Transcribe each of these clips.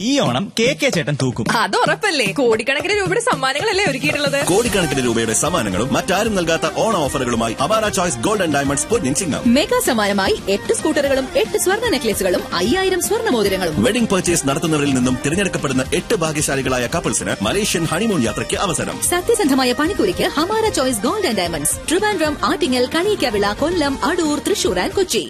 ഈ Onam K K ചേട്ടൻ തൂക്കും അത് ഉറപ്പല്ലേ കോടിക്കണക്കിന് രൂപയുടെ സമ്മാനങ്ങളല്ലേ ഒരുക്കിയിട്ടുള്ളത് കോടിക്കണക്കിന് രൂപയുടെ സമ്മാനങ്ങളും മറ്റാരും നൽകാത്ത ഓണ ഓഫറുകളുമായി അവാര ചോയ്സ് ഗോൾഡൻ ഡയമണ്ട്സ് പൊന്നിൻ ചിങ്ങം മെഗാ സമ്മാനമായി എട്ട് സ്കൂട്ടറുകളും എട്ട് സ്വർണ്ണ നെക്ലേസുകളും അയ്യായിരം സ്വർണ്ണ മോതിരങ്ങളും വെഡിംഗ് പർച്ചേസ് നടത്തുന്നവരിൽ നിന്നും തിരഞ്ഞെടുക്കപ്പെടുന്ന എട്ട് ഭാഗ്യശാലികളായ കപ്പിൾസിന് മലേഷ്യൻ ഹണിമൂൺ യാത്രയ്ക്ക് അവസരം സത്യസന്ധമായ പണിക്കൂലിക്ക് Hamara choice gold and diamonds Trivandrum Attingal Kaniyikkavila Kollam Adoor Thrissur and Kochi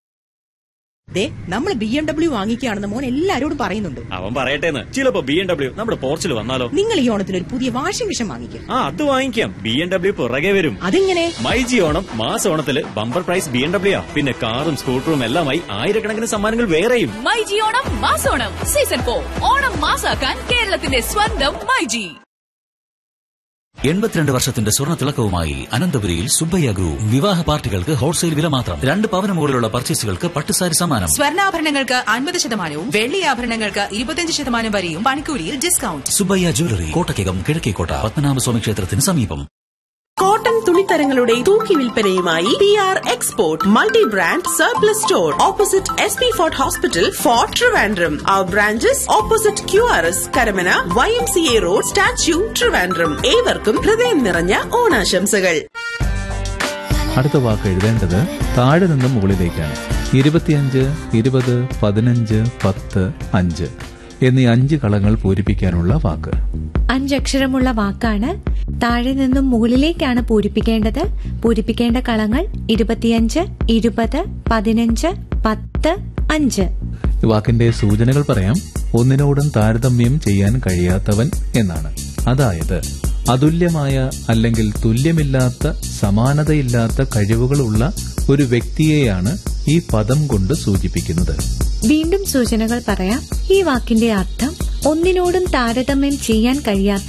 ദേ നമ്മൾ ബി എം ഡബ്ല്യു വാങ്ങിക്കുകയാണെന്ന് മോൻ എല്ലാരോടും പറയുന്നുണ്ട് അവൻ പറയട്ടേന്ന് ചിലപ്പോ ബി എം ഡബ്ല്യു നമ്മുടെ പോർച്ചിൽ വന്നാലോ നിങ്ങൾ ഈ ഓണത്തിന് ഒരു പുതിയ വാഷിംഗ് മെഷീൻ വാങ്ങിക്കും ആ അത് വാങ്ങിക്കാം ബി എം ഡബ്ല്യു പുറകെ വരും അതെങ്ങനെ മൈജി ഓണം മാസ ഓണത്തില് bumper prize B M W പിന്നെ കാറും സ്കൂട്ടറും എല്ലാമായി ആയിരക്കണക്കിന് സമ്മാനങ്ങൾ വേറെയും മൈജി ഓണം മാസോണം സീസൺ ഫോർ ഓണം മാസാക്കാൻ കേരളത്തിന്റെ സ്വന്തം മൈജി എൺപത്തിരണ്ട് വർഷത്തിന്റെ സ്വർണ്ണ തിളക്കവുമായി അനന്തപുരിയിൽ സുബ്ബയ്യ ഗ്രൂപ്പ് വിവാഹ പാർട്ടികൾക്ക് ഹോൾസെയിൽ വില മാത്രം രണ്ട് പവന് മുകളിലുള്ള പർച്ചേസുകൾക്ക് പട്ടുസാരി സമ്മാനം സ്വർണ്ണാഭരണങ്ങൾക്ക് അൻപത് ശതമാനവും വെള്ളി ആഭരണങ്ങൾക്ക് ഇരുപത്തിയഞ്ച് ശതമാനം വരെയും പണിക്കൂലിയിൽ ഡിസ്കൗണ്ട് സുബ്ബയ്യ ജ്വല്ലറി കോട്ടയ്ക്കകം കിഴക്കേക്കോട്ട പത്മനാഭസ്വാമി ക്ഷേത്രത്തിന് സമീപം കോട്ടൺ തുണിത്തരങ്ങളുടെ തൂക്കി വിൽപ്പനയുമായി P R export multi brand surplus store opposite S P fort hospital fort Trivandrum our branches opposite Q R S Karamana Y M C A road statue Trivandrum ഏവർക്കും ഹൃദയം നിറഞ്ഞ ഓണാശംസകൾ അടുത്ത വാക്ക് എഴുതേണ്ടത് താഴെ നിന്നും മുകളിലേക്കാണ് ഇരുപത്തിയഞ്ച് ഇരുപത് പതിനഞ്ച് പത്ത് അഞ്ച് എന്നീ അഞ്ച് കളങ്ങൾ പൂരിപ്പിക്കാനുള്ള വാക്ക് അഞ്ചക്ഷരമുള്ള വാക്കാണ് താഴെ നിന്നും മുകളിലേക്കാണ് പൂരിപ്പിക്കേണ്ടത് പൂരിപ്പിക്കേണ്ട കളങ്ങൾ ഇരുപത്തിയഞ്ച് ഇരുപത് പതിനഞ്ച് പത്ത് അഞ്ച് ഈ വാക്കിന്റെ സൂചനകൾ പറയാം ഒന്നിനോടും താരതമ്യം ചെയ്യാൻ കഴിയാത്തവൻ എന്നാണ് അതായത് അതുല്യമായ അല്ലെങ്കിൽ തുല്യമില്ലാത്ത സമാനതയില്ലാത്ത കഴിവുകളുള്ള ഒരു വ്യക്തിയെയാണ് ഈ പദം കൊണ്ട് സൂചിപ്പിക്കുന്നത് വീണ്ടും സൂചനകൾ പറയാം ഈ വാക്കിന്റെ അർത്ഥം ഒന്നിനോടും താരതമ്യം ചെയ്യാൻ കഴിയാത്ത